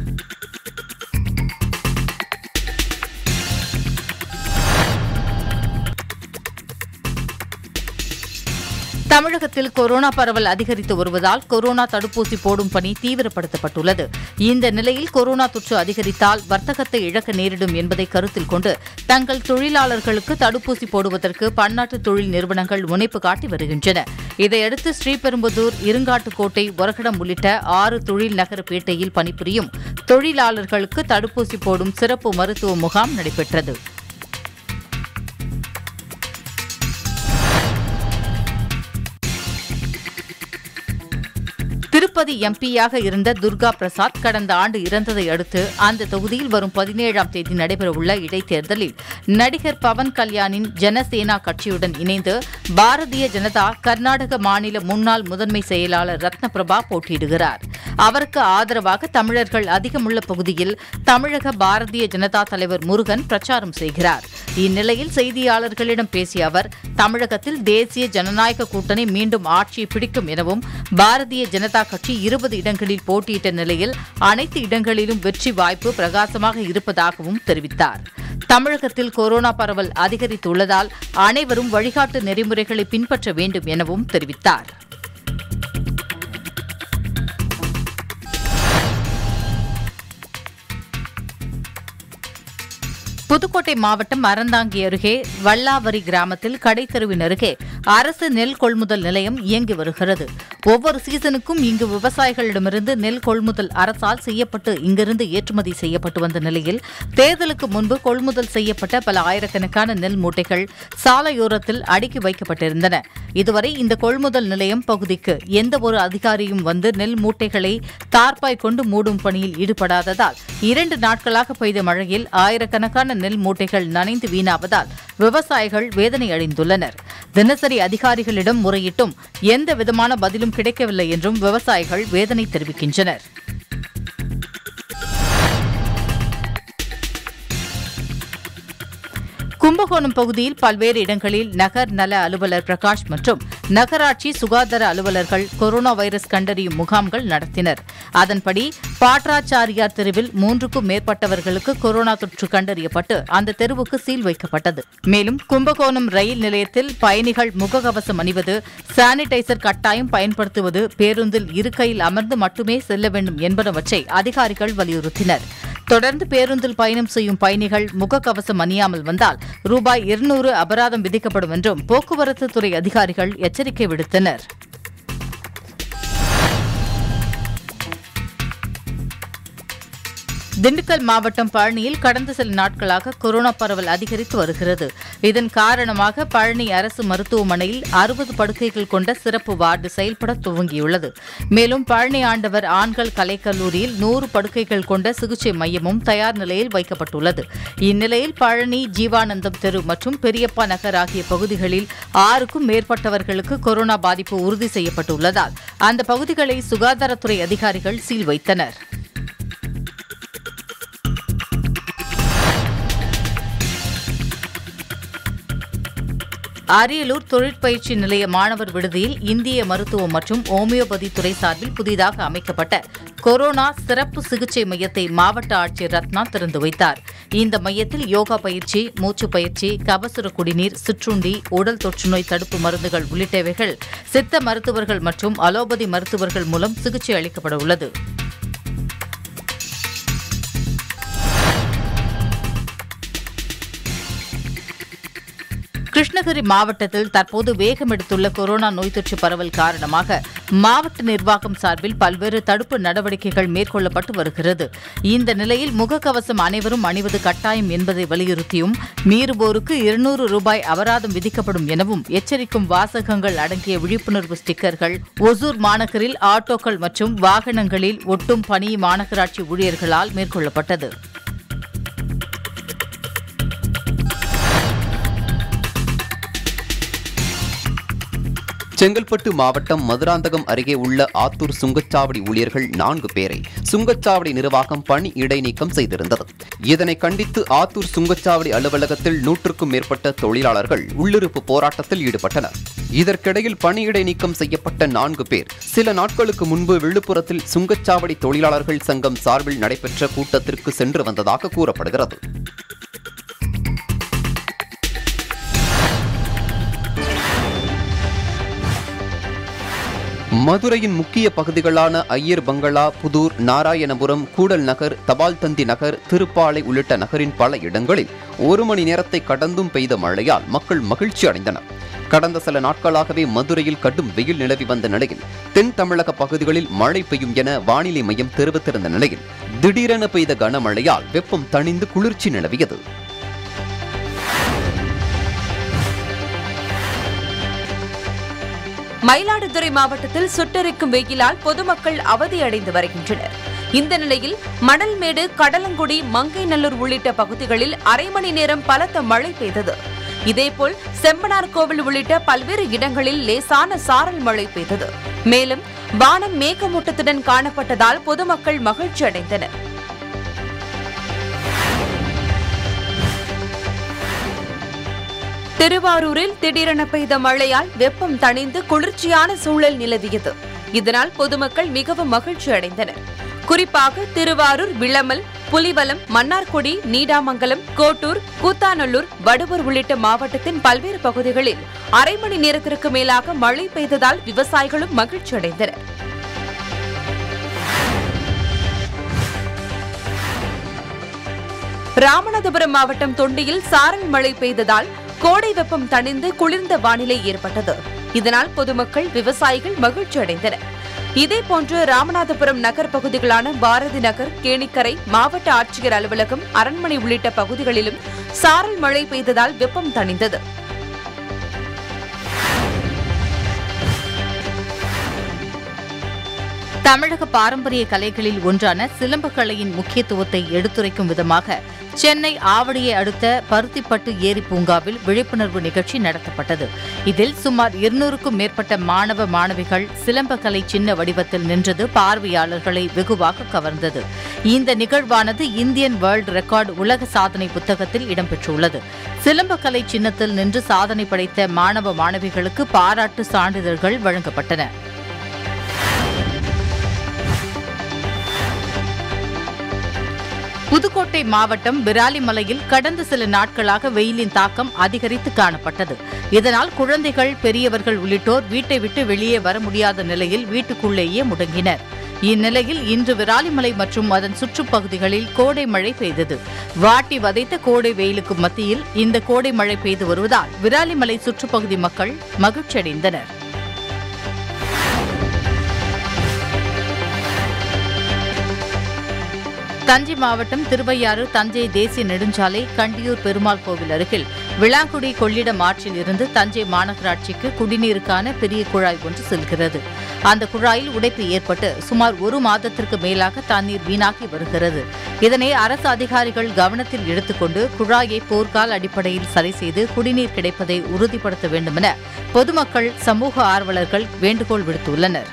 தமிழகத்தில் கொரோனா பரவல் அதிகரித்து வருவதால் கொரோனா தடுப்பூசி போடும் பணி தீவிரப்படுத்தப்பட்டுள்ளது இந்த நிலையில் கொரோனா தொற்று அதிகரித்தால் வர்த்தகத்தை இழக்க நேரிடும் என்பதை கருத்தில் கொண்டு தங்கள் தொழிலாளர்களுக்கு தடுப்பூசி போடுவதற்கு பன்னாட்டு தொழில் நிறுவனங்கள் முனைப்பு காட்டி வருகின்றன இதையடுத்து ஸ்ரீபெரும்புதூர் இருங்காட்டுக்கோட்டை ஒரகடம் உள்ளிட்ட ஆறு தொழில் நகர பேட்டையில் பணிபுரியும் தொழிலாளர்களுக்கு தடுப்பூசி போடும் சிறப்பு மருத்துவ முகாம் நடைபெற்றது திருப்பதி எம்பியாக இருந்த துர்கா பிரசாத் கடந்த ஆண்டு இறந்ததை அடுத்து அந்த தொகுதியில் வரும் பதினேழாம் தேதி நடைபெறவுள்ள இடைத்தேர்தலில் நடிகர் பவன் கல்யாணின் ஜனசேனா கட்சியுடன் இணைந்து பாரதிய ஜனதா கர்நாடக மாநில முன்னாள் முதன்மை செயலாளர் ரத்னபிரபா போட்டியிடுகிறார் அவருக்கு ஆதரவாக தமிழர்கள் அதிகமுள்ள பகுதியில் தமிழக பாரதிய ஜனதா தலைவர் முருகன் பிரச்சாரம் செய்கிறார் இந்நிலையில் செய்தியாளர்களிடம் பேசிய அவர் தமிழகத்தில் தேசிய ஜனநாயக கூட்டணி மீண்டும் ஆட்சியை பிடிக்கும் எனவும் பாரதிய ஜனதா கட்சி இருபது இடங்களில் போட்டியிட்ட நிலையில் அனைத்து இடங்களிலும் வெற்றி வாய்ப்பு பிரகாசமாக இருப்பதாகவும் தெரிவித்தார் தமிழகத்தில் கொரோனா பரவல் அதிகரித்துள்ளதால் அனைவரும் வழிகாட்டு நெறிமுறைகளை பின்பற்ற வேண்டும் எனவும் தெரிவித்தார் புதுக்கோட்டை மாவட்டம் அறந்தாங்கி அருகே வல்லாவரி கிராமத்தில் கடைத்தெருவின் அருகே அரசு நெல் கொள்முதல் நிலையம் இயங்கி வருகிறது ஒவ்வொரு சீசனுக்கும் இங்கு விவசாயிகளிடமிருந்து நெல் கொள்முதல் அரசால் செய்யப்பட்டு இங்கிருந்து ஏற்றுமதி செய்யப்பட்டு வந்த நிலையில் தேர்தலுக்கு முன்பு கொள்முதல் செய்யப்பட்ட பல ஆயிரக்கணக்கான நெல் மூட்டைகள் சாலையோரத்தில் அடுக்கி வைக்கப்பட்டிருந்தன இதுவரை இந்த கொள்முதல் நிலையம் பகுதிக்கு எந்த ஒரு அதிகாரியும் வந்து நெல் மூட்டைகளை தார்பாய் கொண்டு மூடும் பணியில் ஈடுபடாததால் இரண்டு நாட்களாக பெய்த மழையில் ஆயிரக்கணக்கான நெல் மூட்டைகள் நனைந்து வீணாவதால் விவசாயிகள் வேதனை அடைந்துள்ளனர் தினசரி அதிகாரிகளிடம் முறையிட்டும் எந்த விதமான பதிலும் கிடைக்கவில்லை என்றும் விவசாயிகள் வேதனை தெரிவிக்கின்றனர் கும்பகோணம் பகுதியில் பல்வேறு இடங்களில் நகர் நல அலுவலர் பிரகாஷ் மற்றும் நகராட்சி சுகாதார அலுவலர்கள் கொரோனா வைரஸ் கண்டறியும் முகாம்கள் நடத்தினர் அதன்படி பாட்ராச்சாரியார் தெருவில் மூன்றுக்கும் மேற்பட்டவர்களுக்கு கொரோனா தொற்று கண்டறியப்பட்டு அந்த தெருவுக்கு சீல் வைக்கப்பட்டது மேலும் கும்பகோணம் ரயில் நிலையத்தில் பயணிகள் முகக்கவசம் அணிவது சானிடைசர் கட்டாயம் பயன்படுத்துவது பேருந்தில் இருக்கையில் அமர்ந்து மட்டுமே செல்ல வேண்டும் என்பனவற்றை அதிகாரிகள் வலியுறுத்தினர் தொடர்ந்து பேருந்தில் பயணம் செய்யும் பயணிகள் முகக்கவசம் அணியாமல் வந்தால் ரூபாய் இருநூறு அபராதம் விதிக்கப்படும் என்றும் போக்குவரத்து துறை அதிகாரிகள் எச்சரிக்கை விடுத்தனர் திண்டுக்கல் மாவட்டம் பழனியில் கடந்த சில நாட்களாக கொரோனா பரவல் அதிகரித்து வருகிறது இதன் காரணமாக பழனி அரசு மருத்துவமனையில் அறுபது படுக்கைகள் கொண்ட சிறப்பு வார்டு செயல்பட துவங்கியுள்ளது மேலும் பழனி ஆண்டவர் ஆண்கள் கலைக்கல்லூரியில் நூறு படுக்கைகள் கொண்ட சிகிச்சை மையமும் தயார் நிலையில் வைக்கப்பட்டுள்ளது இந்நிலையில் பழனி ஜீவானந்தம் தெரு மற்றும் பெரியப்பா நகர் ஆகிய பகுதிகளில் ஆறுக்கும் மேற்பட்டவர்களுக்கு கொரோனா பாதிப்பு உறுதி செய்யப்பட்டுள்ளதால் அந்த பகுதிகளை சுகாதாரத்துறை அதிகாரிகள் சீல் வைத்தனர் அரியலூர் தொழிற்பயிற்சி நிலைய மாணவர் விடுதியில் இந்திய மருத்துவம் மற்றும் ஓமியோபதி துறை சார்பில் புதிதாக அமைக்கப்பட்ட கொரோனா சிறப்பு சிகிச்சை மையத்தை மாவட்ட ஆட்சியர் ரத்னா திறந்து வைத்தார் இந்த மையத்தில் யோகா பயிற்சி மூச்சு பயிற்சி கபசுர குடிநீர் சிற்றுண்டி உடல் தொற்றுநோய் தடுப்பு மருந்துகள் உள்ளிட்டவைகள் சித்த மருத்துவர்கள் மற்றும் அலோபதி மருத்துவர்கள் மூலம் சிகிச்சை அளிக்கப்பட உள்ளது கிருஷ்ணகிரி மாவட்டத்தில் தற்போது வேகம் எடுத்துள்ள கொரோனா நோய் தொற்று பரவல் காரணமாக மாவட்ட நிர்வாகம் சார்பில் பல்வேறு தடுப்பு நடவடிக்கைகள் மேற்கொள்ளப்பட்டு வருகிறது இந்த நிலையில் முகக்கவசம் அனைவரும் அணிவது கட்டாயம் என்பதை வலியுறுத்தியும் மீறுவோருக்கு இருநூறு ரூபாய் அபராதம் விதிக்கப்படும் எனவும் எச்சரிக்கும் வாசகங்கள் அடங்கிய விழிப்புணர்வு ஸ்டிக்கர்கள் ஒசூர் மாநகரில் ஆட்டோக்கள் மற்றும் வாகனங்களில் ஒட்டும் பணி மாநகராட்சி ஊழியர்களால் மேற்கொள்ளப்பட்டது செங்கல்பட்டு மாவட்டம் மதுராந்தகம் அருகே உள்ள ஆத்தூர் சுங்கச்சாவடி ஊழியர்கள் நான்கு பேரை சுங்கச்சாவடி நிர்வாகம் பணி இடைநீக்கம் செய்திருந்தது இதனை கண்டித்து ஆத்தூர் சுங்கச்சாவடி அலுவலகத்தில் நூற்றுக்கும் மேற்பட்ட தொழிலாளர்கள் உள்ளிருப்பு போராட்டத்தில் ஈடுபட்டனர் இதற்கிடையில் பணியிடை நீக்கம் செய்யப்பட்ட நான்கு பேர் சில நாட்களுக்கு முன்பு விழுப்புரத்தில் சுங்கச்சாவடி தொழிலாளர்கள் சங்கம் சார்பில் நடைபெற்ற கூட்டத்திற்கு சென்று வந்ததாக கூறப்படுகிறது மதுரையின் முக்கிய பகுதிகளான ஐயர் பங்களா புதூர் நாராயணபுரம் கூடல் நகர் தபால் தந்தி நகர் திருப்பாலை உள்ளிட்ட நகரின் பல இடங்களில் ஒரு மணி நேரத்தை கடந்தும் பெய்த மழையால் மக்கள் மகிழ்ச்சி அடைந்தனர் கடந்த சில நாட்களாகவே மதுரையில் கடும் வெயில் நிலவி வந்த நிலையில் தென் தமிழக பகுதிகளில் மழை பெய்யும் என வானிலை மையம் தெரிவித்திருந்த நிலையில் திடீரென பெய்த கனமழையால் வெப்பம் தணிந்து குளிர்ச்சி நிலவியது மயிலாடுதுறை மாவட்டத்தில் சுட்டெரிக்கும் வெயிலால் பொதுமக்கள் அவதியடைந்து வருகின்றனர் இந்த நிலையில் மணல்மேடு கடலங்குடி மங்கைநல்லூர் உள்ளிட்ட பகுதிகளில் அரை மணி நேரம் பலத்த மழை பெய்தது இதேபோல் செம்பனார் கோவில் உள்ளிட்ட பல்வேறு இடங்களில் லேசான சாரல் மழை பெய்தது மேலும் வானம் மேகமூட்டத்துடன் காணப்பட்டதால் பொதுமக்கள் மகிழ்ச்சி அடைந்தனர் திருவாரூரில் திடீரென பெய்த மழையால் வெப்பம் தணிந்து குளிர்ச்சியான சூழல் நிலவியது இதனால் பொதுமக்கள் மிகவும் மகிழ்ச்சி அடைந்தனர் குறிப்பாக திருவாரூர் விளமல் புலிவலம் மன்னார்குடி நீடாமங்கலம் கோட்டூர் கூத்தாநல்லூர் வடுவூர் உள்ளிட்ட மாவட்டத்தின் பல்வேறு பகுதிகளில் அரை மணி நேரத்திற்கு மேலாக மழை பெய்ததால் விவசாயிகளும் மகிழ்ச்சி அடைந்தனர் ராமநாதபுரம் மாவட்டம் தொண்டியில் சாரல் மழை பெய்ததால் கோடை வெப்பம் தணிந்து குளிர்ந்த வானிலை ஏற்பட்டது இதனால் பொதுமக்கள் விவசாயிகள் மகிழ்ச்சி அடைந்தனர் இதேபோன்று ராமநாதபுரம் நகர் பகுதிகளான பாரதி நகர் கேணிக்கரை மாவட்ட ஆட்சியர் அலுவலகம் அரண்மனை உள்ளிட்ட பகுதிகளிலும் சாரல் மழை பெய்ததால் வெப்பம் தணிந்தது தமிழக பாரம்பரிய கலைகளில் ஒன்றான சிலம்பக் கலையின் முக்கியத்துவத்தை எடுத்துரைக்கும் விதமாக சென்னை ஆவடியை அடுத்த பருத்திப்பட்டு ஏரி பூங்காவில் விழிப்புணர்வு நிகழ்ச்சி நடத்தப்பட்டது இதில் சுமார் இருநூறுக்கும் மேற்பட்ட மாணவ மாணவிகள் சிலம்பக்கலை சின்ன வடிவத்தில் நின்றது பார்வையாளர்களை வெகுவாக கவர்ந்தது இந்த நிகழ்வானது இந்தியன் வேர்ல்ட் ரெக்கார்டு உலக சாதனை புத்தகத்தில் இடம்பெற்றுள்ளது சிலம்பக்கலை சின்னத்தில் நின்று சாதனை படைத்த மாணவ மாணவிகளுக்கு பாராட்டு சான்றிதழ்கள் வழங்கப்பட்டன புதுக்கோட்டை மாவட்டம் விராலிமலையில் கடந்த சில நாட்களாக வெயிலின் தாக்கம் அதிகரித்து காணப்பட்டது இதனால் குழந்தைகள் பெரியவர்கள் உள்ளிட்டோர் வீட்டை விட்டு வெளியே வர முடியாத நிலையில் வீட்டுக்குள்ளேயே முடங்கினர் இந்நிலையில் இன்று விராலிமலை மற்றும் அதன் சுற்றுப்பகுதிகளில் கோடை மழை பெய்தது வாட்டி வதைத்த கோடை வெயிலுக்கு மத்தியில் இந்த கோடை மழை பெய்து வருவதால் விராலிமலை சுற்றுப்பகுதி மக்கள் மகிழ்ச்சியடைந்தனர் தஞ்சை மாவட்டம் திருவையாறு தஞ்சை தேசிய நெடுஞ்சாலை கண்டியூர் பெருமாள் கோவில் அருகில் விளாங்குடி கொள்ளிடம் ஆற்றில் இருந்து தஞ்சை மாநகராட்சிக்கு குடிநீருக்கான பெரிய குழாய் ஒன்று செல்கிறது அந்த குழாயில் உடைப்பு ஏற்பட்டு சுமார் ஒரு மாதத்திற்கு மேலாக தண்ணீர் வீணாகி வருகிறது இதனை அரசு அதிகாரிகள் கவனத்தில் எடுத்துக்கொண்டு குழாயை போர்க்கால அடிப்படையில் சரி செய்து குடிநீர் கிடைப்பதை உறுதிப்படுத்த வேண்டுமென பொதுமக்கள் சமூக ஆர்வலர்கள் வேண்டுகோள் விடுத்துள்ளனர்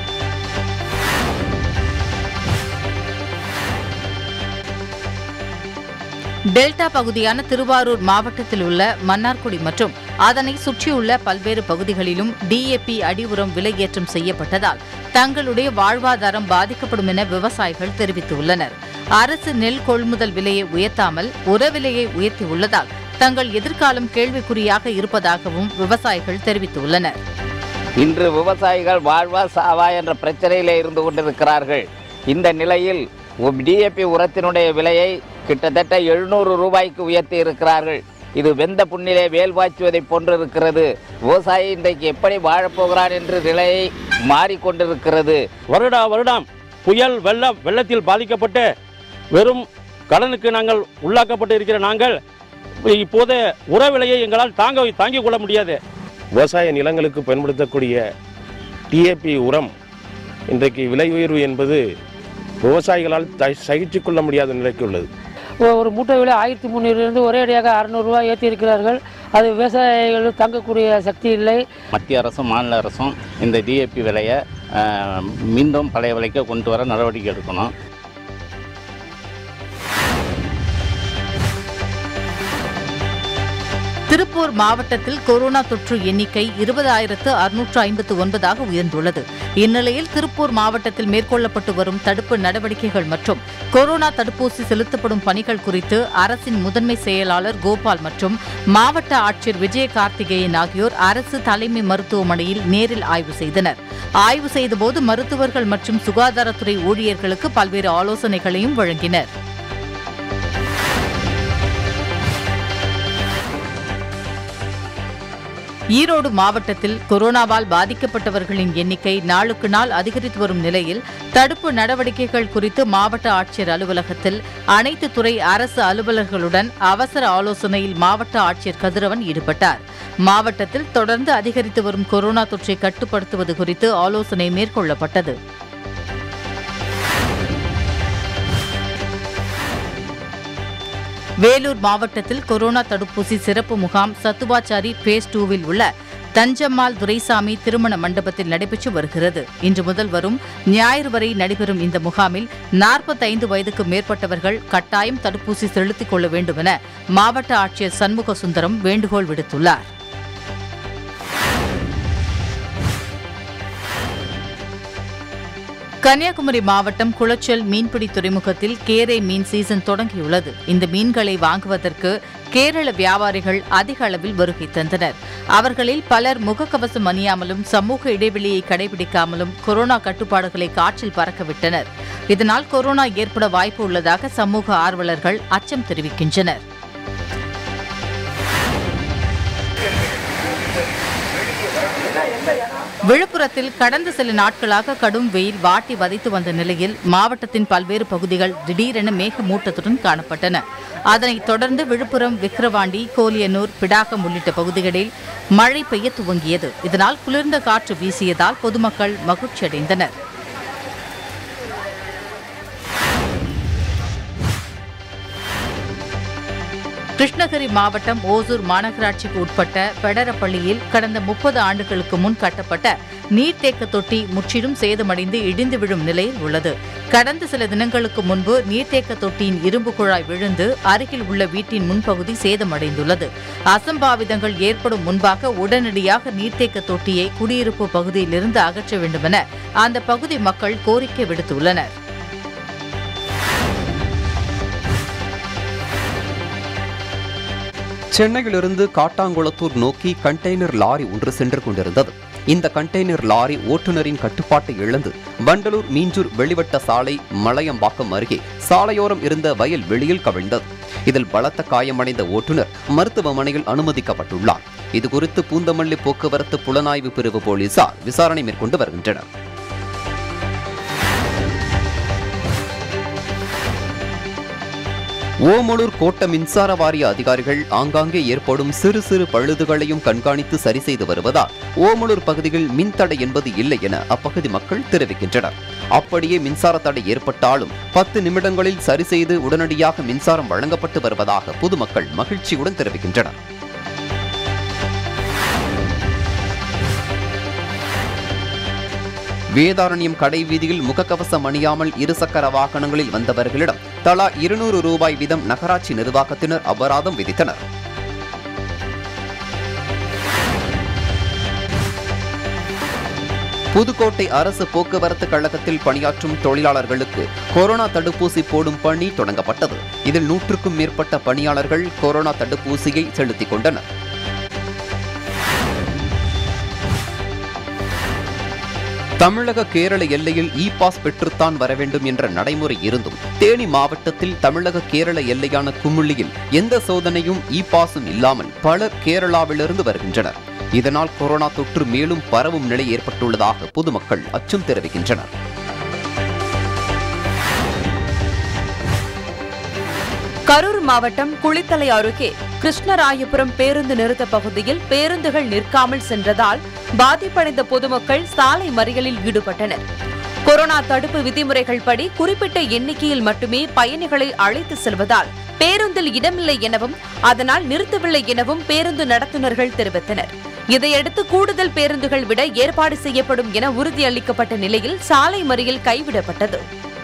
டெல்டா பகுதியான திருவாரூர் மாவட்டத்தில் உள்ள மன்னார்குடி மற்றும் அதனை சுற்றியுள்ள பல்வேறு பகுதிகளிலும் டிஏபி அடி உரம் விலையேற்றம் செய்யப்பட்டதால் தங்களுடைய வாழ்வாதாரம் பாதிக்கப்படும் என விவசாயிகள் தெரிவித்துள்ளனர் அரசு நெல் கொள்முதல் விலையை உயர்த்தாமல் உர விலையை உயர்த்தியுள்ளதால் தங்கள் எதிர்காலம் கேள்விக்குறியாக இருப்பதாகவும் விவசாயிகள் தெரிவித்துள்ளனர் இன்று விவசாயிகள் வாழ்வா சாவா என்ற பிரச்சனையிலே இருந்து கொண்டிருக்கிறார்கள் இந்த நிலையில் டிஏபி உரத்தினுடைய விலையை கிட்டத்தட்ட எழுநூறு ரூபாய்க்கு உயர்த்தி இருக்கிறார்கள் இது வெந்த புண்ணிலே வேல் பாய்ச்சுவதைப் போன்றிருக்கிறது விவசாயி இன்றைக்கு எப்படி வாழப்போகிறான் என்று நிலையை மாறிக்கொண்டிருக்கிறது வருடா வருடம் புயல் வெள்ளம் வெள்ளத்தில் பாதிக்கப்பட்டு வெறும் கடனுக்கு நாங்கள் உள்ளாக்கப்பட்டு இருக்கிற நாங்கள் இப்போது உர விலையை எங்களால் தாங்க தாங்கிக் கொள்ள முடியாது விவசாய நிலங்களுக்கு பயன்படுத்தக்கூடிய டிஏபி உரம் இன்றைக்கு விலை உயர்வு என்பது விவசாயிகளால் த- சகித்துக் கொள்ள முடியாத நிலைக்கு உள்ளது ஒரு மூட்டை விலை ஆயிரத்தி முந்நூறுலேருந்து ஒரே அடியாக அறநூறுரூவா ஏற்றி இருக்கிறார்கள் அது விவசாயிகள் தாங்கக்கூடிய சக்தி இல்லை மத்திய அரசும் மாநில அரசும் இந்த டிஏபி விலையை அஹ், மீண்டும் பழைய விலைக்கு கொண்டு வர நடவடிக்கை எடுக்கணும் திருப்பூர் மாவட்டத்தில் கொரோனா தொற்று எண்ணிக்கை இருபதாயிரத்து அறுநூற்று ஐம்பத்து ஒன்பதாக உயர்ந்துள்ளது இந்நிலையில் திருப்பூர் மாவட்டத்தில் மேற்கொள்ளப்பட்டு வரும் தடுப்பு நடவடிக்கைகள் மற்றும் கொரோனா தடுப்பூசி செலுத்தப்படும் பணிகள் குறித்து அரசின் முதன்மை செயலாளர் கோபால் மற்றும் மாவட்ட ஆட்சியர் விஜய கார்த்திகேயன் ஆகியோர் அரசு தலைமை மருத்துவமனையில் நேரில் ஆய்வு செய்தனர் ஆய்வு செய்தபோது மருத்துவர்கள் மற்றும் சுகாதாரத்துறை ஊழியர்களுக்கு பல்வேறு ஆலோசனைகளையும் வழங்கினர் ஈரோடு மாவட்டத்தில் கொரோனாவால் பாதிக்கப்பட்டவர்களின் எண்ணிக்கை நாளுக்கு நாள் அதிகரித்து வரும் நிலையில் தடுப்பு நடவடிக்கைகள் குறித்து மாவட்ட ஆட்சியர் அலுவலகத்தில் அனைத்து துறை அரசு அலுவலர்களுடன் அவசர ஆலோசனையில் மாவட்ட ஆட்சியர் கதிரவன் ஈடுபட்டார் மாவட்டத்தில் தொடர்ந்து அதிகரித்து வரும் கொரோனா தொற்றை கட்டுப்படுத்துவது குறித்து ஆலோசனை மேற்கொள்ளப்பட்டது வேலூர் மாவட்டத்தில் கொரோனா தடுப்பூசி சிறப்பு முகாம் சத்துவாச்சாரி பேஸ் டூவில் உள்ள தஞ்சம்மாள் துரைசாமி திருமண மண்டபத்தில் நடைபெற்று வருகிறது இன்று முதல் வரும் ஞாயிறு வரை நடைபெறும் இந்த முகாமில் நாற்பத்தைந்து வயதுக்கு மேற்பட்டவர்கள் கட்டாயம் தடுப்பூசி செலுத்திக் கொள்ள வேண்டும் என மாவட்ட ஆட்சியர் சண்முக சுந்தரம் வேண்டுகோள் விடுத்துள்ளார் கன்னியாகுமரி மாவட்டம் குளச்சல் மீன்பிடி துறைமுகத்தில் கேரை மீன் சீசன் தொடங்கியுள்ளது இந்த மீன்களை வாங்குவதற்கு கேரள வியாபாரிகள் அதிக அளவில் வருகை தந்தனர் அவர்களில் பலர் முகக்கவசம் அணியாமலும் சமூக இடைவெளியை கடைபிடிக்காமலும் கொரோனா கட்டுப்பாடுகளை காற்றில் பறக்கவிட்டனர் இதனால் கொரோனா ஏற்பட வாய்ப்பு உள்ளதாக சமூக ஆர்வலர்கள் அச்சம் தெரிவிக்கின்றனர் விழுப்புரத்தில் கடந்த சில நாட்களாக கடும் வெயில் வாட்டி வதைத்து வந்த நிலையில் மாவட்டத்தின் பல்வேறு பகுதிகள் திடீரென மேகமூட்டத்துடன் காணப்பட்டன அதனைத் தொடர்ந்து விழுப்புரம் விக்கிரவாண்டி கோலியனூர் பிடாகம் உள்ளிட்ட பகுதிகளில் மழை பெய்ய துவங்கியது இதனால் குளிர்ந்த காற்று வீசியதால் பொதுமக்கள் மகிழ்ச்சியடைந்தனர் கிருஷ்ணகிரி மாவட்டம் ஓசூர் மாநகராட்சிக்கு உட்பட்ட பெடரப்பள்ளியில் கடந்த முப்பது ஆண்டுகளுக்கு முன் கட்டப்பட்ட நீர்த்தேக்க தொட்டி முற்றிலும் சேதமடைந்து இடிந்து விழும் நிலையில் உள்ளது கடந்த சில தினங்களுக்கு முன்பு நீர்த்தேக்க தொட்டியின் இரும்பு குழாய் விழுந்து அருகில் உள்ள வீட்டின் முன்பகுதி சேதமடைந்துள்ளது அசம்பாவிதங்கள் ஏற்படும் முன்பாக உடனடியாக நீர்த்தேக்க தொட்டியை குடியிருப்பு பகுதியிலிருந்து அகற்ற வேண்டுமென அந்த பகுதி மக்கள் கோரிக்கை விடுத்துள்ளனர் சென்னையிலிருந்து காட்டாங்குளத்தூர் நோக்கி கண்டெய்னர் லாரி ஒன்று சென்று கொண்டிருந்தது இந்த கண்டெய்னர் லாரி ஓட்டுநரின் கட்டுப்பாட்டை இழந்து வண்டலூர் மீஞ்சூர் வெளிவட்ட சாலை மலையம்பாக்கம் அருகே சாலையோரம் இருந்த வயல் வெளியில் கவிழ்ந்தது இதில் பலத்த காயமடைந்த ஓட்டுநர் மருத்துவமனையில் அனுமதிக்கப்பட்டுள்ளார் இதுகுறித்து பூந்தமல்லி போக்குவரத்து புலனாய்வு பிரிவு போலீசார் விசாரணை மேற்கொண்டு வருகின்றனர் ஓமலூர் கோட்ட மின்சார வாரிய அதிகாரிகள் ஆங்காங்கே ஏற்படும் சிறு சிறு பழுதுகளையும் கண்காணித்து சரி செய்து வருவதால் ஓமலூர் பகுதியில் மின்தடை என்பது இல்லை என அப்பகுதி மக்கள் தெரிவிக்கின்றனர் அப்படியே மின்சார தடை ஏற்பட்டாலும் பத்து நிமிடங்களில் சரி செய்து உடனடியாக மின்சாரம் வழங்கப்பட்டு வருவதாக பொதுமக்கள் மகிழ்ச்சியுடன் தெரிவிக்கின்றனர் வேதாரண்யம் கடை வீதியில் முகக்கவசம் அணியாமல் இருசக்கர வாகனங்களில் வந்தவர்களிடம் தலா இருநூறு ரூபாய் வீதம் நகராட்சி நிர்வாகத்தினர் அபராதம் விதித்தனர் புதுக்கோட்டை அரசு போக்குவரத்து கழகத்தில் பணியாற்றும் தொழிலாளர்களுக்கு கொரோனா தடுப்பூசி போடும் பணி தொடங்கப்பட்டது இதில் நூற்றுக்கும் மேற்பட்ட பணியாளர்கள் கொரோனா தடுப்பூசியை செலுத்திக் கொண்டனர் தமிழக கேரள எல்லையில் இ பாஸ் பெற்றுத்தான் வர வேண்டும் என்ற நடைமுறை இருந்தும் தேனி மாவட்டத்தில் தமிழக கேரள எல்லையான குமுள்ளியில் எந்த சோதனையும் இ பாஸும் இல்லாமல் பலர் கேரளாவிலிருந்து வருகின்றனர் இதனால் கொரோனா தொற்று மேலும் பரவும் நிலை ஏற்பட்டுள்ளதாக பொதுமக்கள் அச்சம் தெரிவிக்கின்றனர் கரூர் மாவட்டம் குளித்தலை அருகே கிருஷ்ணராயபுரம் பேருந்து நிறுத்த பகுதியில் பேருந்துகள் நிற்காமல் சென்றதால் பாதிப்படைந்த பொதுமக்கள் சாலை மறியலில் ஈடுபட்டனர் கொரோனா தடுப்பு விதிமுறைகள் படி குறிப்பிட்ட எண்ணிக்கையில் மட்டுமே பயணிகளை அழைத்து செல்வதால் பேருந்தில் இடமில்லை எனவும் அதனால் நிறுத்தவில்லை எனவும் பேருந்து நடத்துனர்கள் தெரிவித்தனர் இதையடுத்து கூடுதல் பேருந்துகள் விட ஏற்பாடு செய்யப்படும் என உறுதியளிக்கப்பட்ட நிலையில் சாலை மறியல் கைவிடப்பட்டது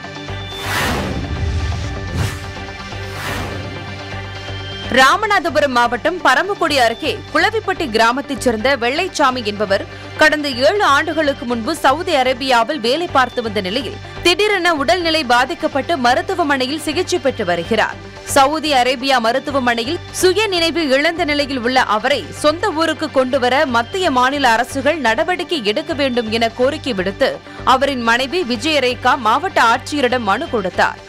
ராமநாதபுரம் மாவட்டம் பரமக்குடி அருகே குளவிப்பட்டி கிராமத்தைச் சேர்ந்த வெள்ளைச்சாமி என்பவர் கடந்த ஏழு ஆண்டுகளுக்கு முன்பு சவுதி அரேபியாவில் வேலை பார்த்து வந்த நிலையில் திடீரென உடல்நிலை பாதிக்கப்பட்டு மருத்துவமனையில் சிகிச்சை பெற்று வருகிறார் சவுதி அரேபியா மருத்துவமனையில் சுய நினைவு இழந்த நிலையில் உள்ள அவரை சொந்த ஊருக்கு கொண்டுவர மத்திய மாநில அரசுகள் நடவடிக்கை எடுக்க வேண்டும் என கோரிக்கை விடுத்து அவரின் மனைவி விஜயரேகா மாவட்ட ஆட்சியரிடம் மனு கொடுத்தார்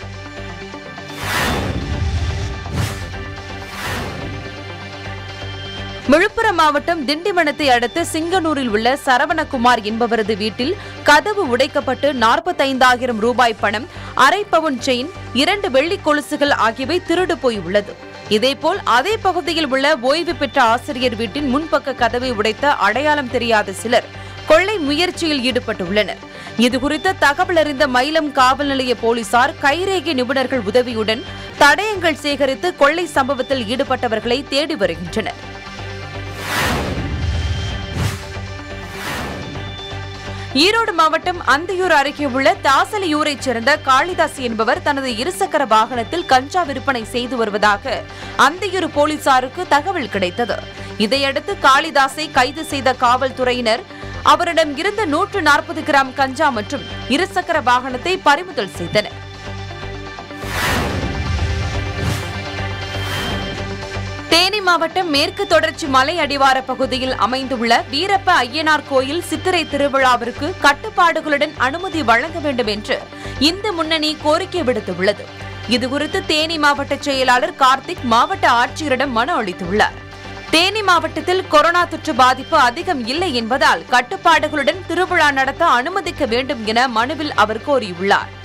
விழுப்புரம் மாவட்டம் திண்டிவனத்தை அடுத்த சிங்கனூரில் உள்ள சரவணகுமார் என்பவரது வீட்டில் கதவு உடைக்கப்பட்டு நாற்பத்தைந்தாயிரம் ரூபாய் பணம் அரை பவுன் செயின் இரண்டு வெள்ளி கொலுசுகள் ஆகியவை திருடு போய் உள்ளது இதேபோல் அதே பகுதியில் உள்ள ஓய்வு பெற்ற ஆசிரியர் வீட்டின் முன்பக்க கதவை உடைத்த அடையாளம் தெரியாத சிலர் கொள்ளை முயற்சியில் ஈடுபட்டுள்ளனர் இதுகுறித்த தகவல் அறிந்த மயிலம் காவல் நிலைய போலீசார் கைரேகை நிபுணர்கள் உதவியுடன் தடயங்கள் சேகரித்து கொள்ளை சம்பவத்தில் ஈடுபட்டவர்களை தேடி வருகின்றனர் ஈரோடு மாவட்டம் அந்தியூர் அருகே உள்ள தாசலியூரைச் சேர்ந்த காளிதாஸ் என்பவர் தனது இருசக்கர வாகனத்தில் கஞ்சா விற்பனை செய்து வருவதாக அந்தியூர் போலீசாருக்கு தகவல் கிடைத்தது இதையடுத்து காளிதாஸை கைது செய்த காவல்துறையினர் அவரிடம் இருந்த நூற்று நாற்பது கிராம் கஞ்சா மற்றும் இருசக்கர வாகனத்தை பறிமுதல் செய்தனர் தேனி மாவட்டம் மேற்கு தொடர்ச்சி மலை அடிவார பகுதியில் அமைந்துள்ள வீரப்ப ஐயனார் கோயில் சித்திரை திருவிழாவிற்கு கட்டுப்பாடுகளுடன் அனுமதி வழங்க வேண்டும் என்று இந்து முன்னணி கோரிக்கை விடுத்துள்ளது இதுகுறித்து தேனி மாவட்ட செயலாளர் கார்த்திக் மாவட்ட ஆட்சியரிடம் மனு அளித்துள்ளார் தேனி மாவட்டத்தில் கொரோனா தொற்று பாதிப்பு அதிகம் இல்லை என்பதால் கட்டுப்பாடுகளுடன் திருவிழா நடத்த அனுமதிக்க வேண்டும் என மனுவில் அவர் கோரியுள்ளார்